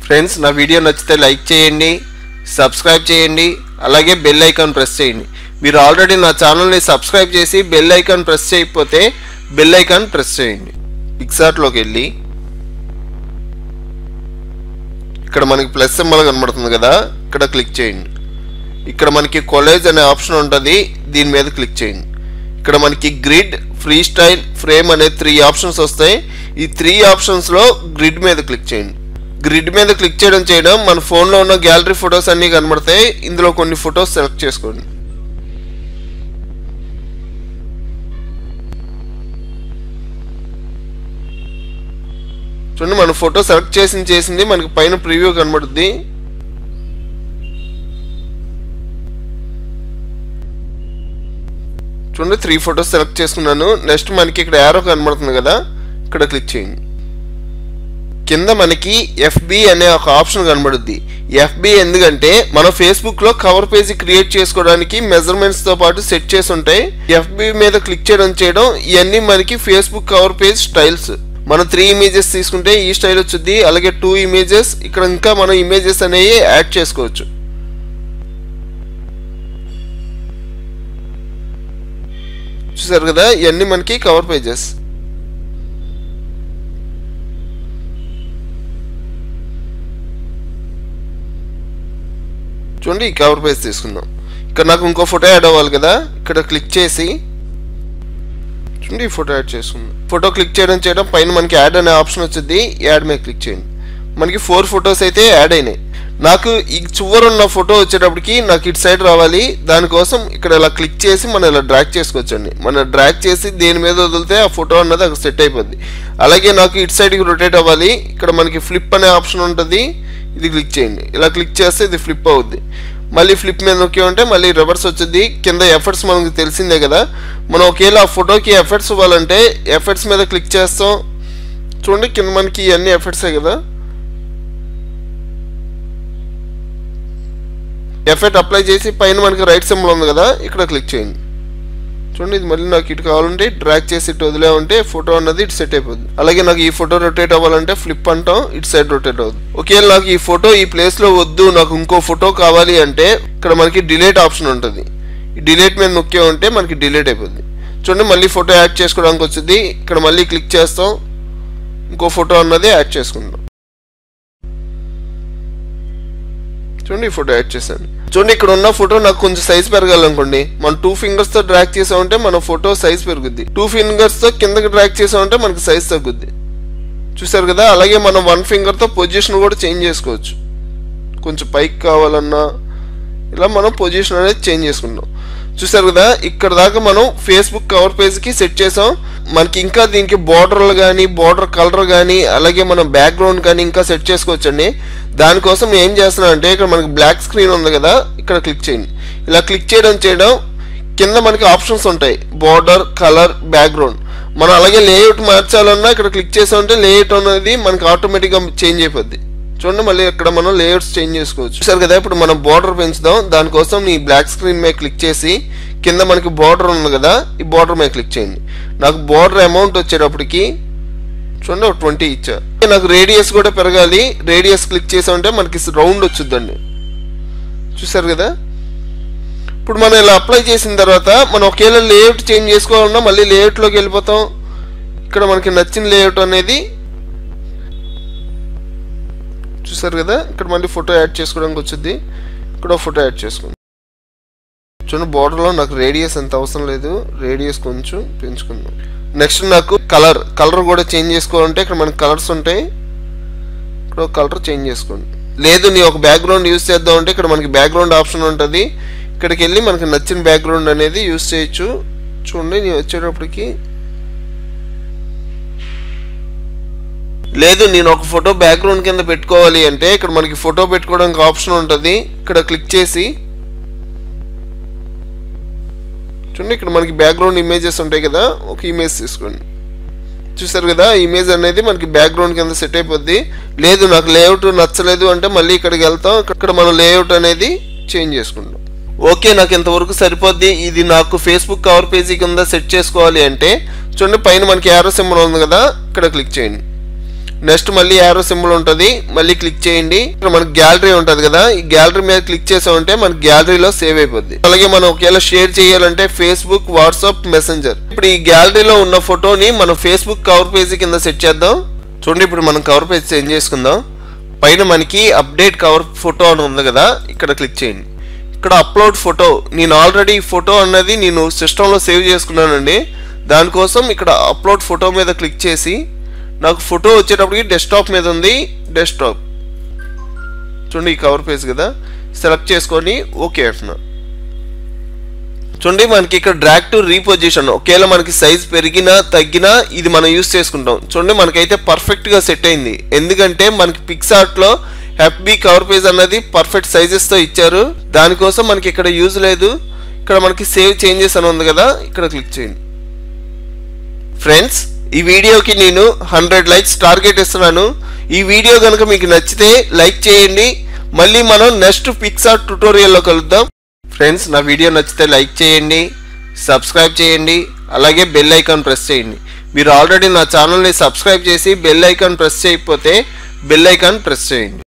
friends నా video నచ్చితే like చేయండి సబ్స్క్రైబ్ చేయండి అలాగే బెల్ ఐకాన్ ప్రెస్ చేయండి మీరు ఆల్రెడీ నా ఛానల్ని సబ్స్క్రైబ్ చేసి బెల్ ఐకాన్ ప్రెస్ చేయకపోతే బెల్ ఐకాన్ ప్రెస్ చేయండి పిక్సార్ట్లోకి వెళ్ళి ఇక్కడ మనకి ప్లస్ సింబల్ కనబడుతుంది కదా ఇక్కడ క్లిక్ చేయండి ఇక్కడ మనకి కొలేజ్ అనే ఆప్షన్ ఉంటుంది దీని మీద క్లిక్ చేయండి ఇక్కడ మనకి గ్రిడ్ ఫ్రీ స్టైల్ ఫ్రేమ్ అనే త్రీ ఆప్షన్స్ వస్తాయి ఈ త్రీ ఆప్షన్స్లో గ్రిడ్ మీద క్లిక్ చేయండి గ్రిడ్ మీద క్లిక్ చేయడం చేయడం మన ఫోన్లో ఉన్న గ్యాలరీ ఫొటోస్ అన్నీ కనబడతాయి ఇందులో కొన్ని ఫొటోస్ సెలెక్ట్ చేసుకోండి చూడండి మన ఫోటో సెలెక్ట్ చేసింది చేసింది మనకి పైన ప్రివ్యూ కనబడుద్ది చూడండి త్రీ ఫొటోస్ సెలెక్ట్ చేసుకున్నాను నెక్స్ట్ మనకి ఇక్కడ యారో కనబడుతుంది కదా ఇక్కడ క్లిక్ చేయండి కింద మనకి ఎఫ్బి అనే ఒక ఆప్షన్ కనబడుద్ది ఎఫ్బి ఎందుకంటే మనం ఫేస్బుక్ లో కవర్ పేజీ క్రియేట్ చేసుకోవడానికి మెజర్మెంట్స్ తో పాటు సెట్ చేసి ఉంటాయి ఎఫ్బి మీద క్లిక్ చేయడం చేయడం ఇవన్నీ మనకి ఫేస్బుక్ కవర్ పేజ్ స్టైల్స్ మనం త్రీ ఇమేజెస్ తీసుకుంటే ఈ స్టైల్ వచ్చింది అలాగే టూ ఇమేజెస్ ఇక్కడ ఇంకా మనం ఇమేజెస్ అనేవి యాడ్ చేసుకోవచ్చు చూసారు కదా ఇవన్నీ మనకి కవర్ పేజెస్ చూడండి ఈ కవర్ పేజ్ తీసుకుందాం ఇక్కడ నాకు ఇంకో ఫోటో యాడ్ అవ్వాలి కదా ఇక్కడ క్లిక్ చేసి చూడండి ఈ ఫోటో యాడ్ చేసుకుందాం ఫోటో క్లిక్ చేయడం చేయడం పైన మనకి యాడ్ అనే ఆప్షన్ వచ్చింది యాడ్ మీద క్లిక్ చేయండి మనకి ఫోర్ ఫొటోస్ అయితే యాడ్ అయినాయి నాకు ఈ చివరున్న ఫోటో వచ్చేటప్పటికి నాకు ఇటు సైడ్ రావాలి దానికోసం ఇక్కడ ఇలా క్లిక్ చేసి మనం ఇలా డ్రాగ్ చేసుకోవచ్చండి మనం డ్రాగ్ చేసి దేని మీద వదిలితే ఆ ఫోటో అన్నది అక్కడ సెట్ అయిపోద్ది అలాగే నాకు ఇటు సైడ్కి రొటేట్ అవ్వాలి ఇక్కడ మనకి ఫ్లిప్ అనే ఆప్షన్ ఉంటుంది ఇది క్లిక్ చేయండి ఇలా క్లిక్ చేస్తే ఇది ఫ్లిప్ అవుద్ది మళ్ళీ ఫ్లిప్ మీద నొక్కి ఉంటే మళ్ళీ రివర్స్ వచ్చింది కింద ఎఫర్ట్స్ మనకు తెలిసిందే కదా మనం ఒకవేళ ఆ ఫోటోకి ఎఫర్ట్స్ ఇవ్వాలంటే ఎఫర్ట్స్ మీద క్లిక్ చేస్తాం చూడండి కింద మనకి ఇవన్నీ ఎఫర్ట్సే కదా ఎఫెక్ట్ అప్లై చేసి పైన మనకి రైట్ సింబల్ ఉంది కదా ఇక్కడ క్లిక్ చేయండి చూడండి ఇది మళ్ళీ నాకు ఇటు కావాలంటే డ్రాగ్ చేసి ఇటు వదిలేమంటే ఫోటో అన్నది ఇటు సెట్ అయిపోద్ది అలాగే నాకు ఈ ఫోటో రొటేట్ అవ్వాలంటే ఫ్లిప్ అంటాం ఇటు సైడ్ రొటేట్ అవుతుంది ఒకవేళ నాకు ఈ ఫోటో ఈ ప్లేస్ లో వద్దు నాకు ఇంకో ఫోటో కావాలి అంటే ఇక్కడ మనకి డిలేట్ ఆప్షన్ ఉంటుంది ఈ డిలేట్ మీద నొక్కామంటే మనకి డిలేట్ అయిపోద్ది చూడండి మళ్ళీ ఫోటో యాడ్ చేసుకోవడానికి వచ్చింది ఇక్కడ మళ్ళీ క్లిక్ చేస్తాం ఇంకో ఫోటో అన్నది యాడ్ చేసుకుంటాం చూడండి ఈ ఫోటో యాడ్ చేశాను చూడండి ఇక్కడ ఉన్న ఫోటో నాకు కొంచెం సైజ్ పెరగాలనుకోండి మనం టూ ఫింగర్స్ తో డ్రాక్ చేసామంటే మన ఫోటో సైజ్ పెరుగుద్ది టూ ఫింగర్స్ తో కిందకి డ్రాక్ చేసామంటే మనకి సైజ్ తగ్గుద్ది చూసారు కదా అలాగే మనం వన్ ఫింగర్ తో పొజిషన్ కూడా చేంజ్ చేసుకోవచ్చు కొంచెం పైకి కావాలన్నా ఇలా మనం పొజిషన్ అనేది చేంజ్ చేసుకుంటాం చూసారు కదా ఇక్కడ దాకా మనం ఫేస్బుక్ కవర్ పేజ్కి సెట్ చేసాం మనకి ఇంకా దీనికి బోర్డర్లు కానీ బోర్డర్ కలర్ కానీ అలాగే మనం బ్యాక్గ్రౌండ్ కానీ ఇంకా సెట్ చేసుకోవచ్చండి దానికోసం నేను ఏం చేస్తున్నా అంటే ఇక్కడ మనకి బ్లాక్ స్క్రీన్ ఉంది కదా ఇక్కడ క్లిక్ చేయండి ఇలా క్లిక్ చేయడం చేయడం కింద మనకి ఆప్షన్స్ ఉంటాయి బోర్డర్ కలర్ బ్యాక్గ్రౌండ్ మనం అలాగే లేఅవుట్ మార్చాలన్నా ఇక్కడ క్లిక్ చేసామంటే లేఅవుట్ అనేది మనకి ఆటోమేటిక్గా చేంజ్ అయిపోద్ది చూడండి మళ్ళీ ఇక్కడ మనం లేఅవుట్స్ చేంజ్ చేసుకోవచ్చు చూసారు కదా ఇప్పుడు మనం బార్డర్ పెంచుదాం దానికోసం ఈ బ్లాక్ స్క్రీన్ మీద క్లిక్ చేసి కింద మనకి బార్డర్ ఉంది కదా ఈ బార్డర్ మీద క్లిక్ చేయండి నాకు బార్డర్ అమౌంట్ వచ్చేటప్పటికి చూడండి ఒక ట్వంటీ ఇచ్చా నాకు రేడియస్ కూడా పెరగాలి రేడియస్ క్లిక్ చేసామంటే మనకి రౌండ్ వచ్చుద్దండి చూసారు కదా ఇప్పుడు మనం ఇలా అప్లై చేసిన తర్వాత మనం ఒకవేళ లేఅవుట్ చేంజ్ చేసుకోవాలన్నా మళ్ళీ లేఅవుట్లోకి వెళ్ళిపోతాం ఇక్కడ మనకి నచ్చిన లేఅవుట్ అనేది చూసారు కదా ఇక్కడ మళ్ళీ ఫోటో యాడ్ చేసుకోవడానికి వచ్చింది ఇక్కడ ఫోటో యాడ్ చేసుకుంది చూడండి బార్డర్లో నాకు రేడియస్ ఎంత అవసరం లేదు రేడియస్ కొంచెం పెంచుకుందాం నెక్స్ట్ నాకు కలర్ కలర్ కూడా చేంజ్ చేసుకోవాలంటే ఇక్కడ మనకి కలర్స్ ఉంటాయి ఇక్కడ కలర్ చేంజ్ చేసుకోండి లేదు నీ ఒక బ్యాక్గ్రౌండ్ యూస్ చేద్దాం అంటే ఇక్కడ మనకి బ్యాక్గ్రౌండ్ ఆప్షన్ ఉంటుంది ఇక్కడికి వెళ్ళి మనకి నచ్చిన బ్యాక్గ్రౌండ్ అనేది యూస్ చేయొచ్చు చూడండి నేను వచ్చేటప్పటికి లేదు నేను ఒక ఫోటో బ్యాక్గ్రౌండ్ కింద పెట్టుకోవాలి అంటే ఇక్కడ మనకి ఫోటో పెట్టుకోవడానికి ఆప్షన్ ఉంటుంది ఇక్కడ క్లిక్ చేసి చూడండి ఇక్కడ మనకి బ్యాక్గ్రౌండ్ ఇమేజెస్ ఉంటాయి కదా ఒక ఇమేజ్ తీసుకోండి చూసారు కదా ఇమేజ్ అనేది మనకి బ్యాక్గ్రౌండ్ కింద సెట్ అయిపోద్ది లేదు నాకు లేఅవుట్ నచ్చలేదు అంటే మళ్ళీ ఇక్కడికి వెళ్తాం ఇక్కడ మనం లేఅవుట్ అనేది చేంజ్ చేసుకుంటాం ఓకే నాకు ఇంతవరకు సరిపోద్ది ఇది నాకు ఫేస్బుక్ కవర్ పేజీ కింద సెట్ చేసుకోవాలి అంటే చూడండి పైన మనకి యారో సింబల్ ఉంది కదా ఇక్కడ క్లిక్ చేయండి నెక్స్ట్ మళ్ళీ యారో సింబల్ ఉంటుంది మళ్ళీ క్లిక్ చేయండి ఇక్కడ మనకి గ్యాలరీ ఉంటుంది కదా ఈ గ్యాలరీ మీద క్లిక్ చేసామంటే మనకి గ్యాలరీలో సేవ్ అయిపోద్ది అలాగే మనం ఒకవేళ షేర్ చేయాలంటే ఫేస్బుక్ వాట్సాప్ మెసెంజర్ ఇప్పుడు ఈ గ్యాలరీలో ఉన్న ఫోటోని మనం ఫేస్బుక్ కవర్ పేజీ కింద సెట్ చేద్దాం చూడండి ఇప్పుడు మనం కవర్ పేజ్ చేంజ్ చేసుకుందాం పైన మనకి అప్డేట్ కవర్ ఫోటో అని ఉంది కదా ఇక్కడ క్లిక్ చేయండి ఇక్కడ అప్లోడ్ ఫోటో నేను ఆల్రెడీ ఫోటో అన్నది నేను సిస్టంలో సేవ్ చేసుకున్నానండి దానికోసం ఇక్కడ అప్లోడ్ ఫోటో మీద క్లిక్ చేసి నాకు ఫోటో వచ్చేటప్పటికి డెస్క్టాప్ మీద ఉంది డెస్క్టాప్ చూడండి ఈ కవర్ పేజ్ కదా సెలెక్ట్ చేసుకొని ఓకే అంటున్నా చూడండి మనకి ఇక్కడ డ్రాగ్ టు రీపొజిషన్ ఒకవేళ మనకి సైజ్ పెరిగినా తగ్గినా ఇది మనం యూస్ చేసుకుంటాం చూడండి మనకైతే పర్ఫెక్ట్ గా సెట్ అయింది ఎందుకంటే మనకి పిక్సార్ట్ లో ఎఫ్బి కవర్ పేజ్ అన్నది పర్ఫెక్ట్ సైజెస్ తో ఇచ్చారు దానికోసం మనకి ఇక్కడ యూజ్ లేదు ఇక్కడ మనకి సేవ్ చేంజెస్ అని ఉంది కదా ఇక్కడ క్లిక్ చేయండి ఫ్రెండ్స్ ఈ వీడియోకి నేను హండ్రెడ్ లైక్స్ టార్గెట్ ఇస్తున్నాను ఈ వీడియో కనుక మీకు నచ్చితే లైక్ చేయండి మళ్ళీ మనం నెక్స్ట్ పిక్సార్ట్ ట్యుటోరియల్లో కలుద్దాం ఫ్రెండ్స్ నా వీడియో నచ్చితే లైక్ చేయండి సబ్స్క్రైబ్ చేయండి అలాగే బెల్ ఐకాన్ ప్రెస్ చేయండి మీరు ఆల్రెడీ నా ఛానల్ని సబ్స్క్రైబ్ చేసి బెల్ ఐకాన్ ప్రెస్ చేయకపోతే బెల్ ఐకాన్ ప్రెస్ చేయండి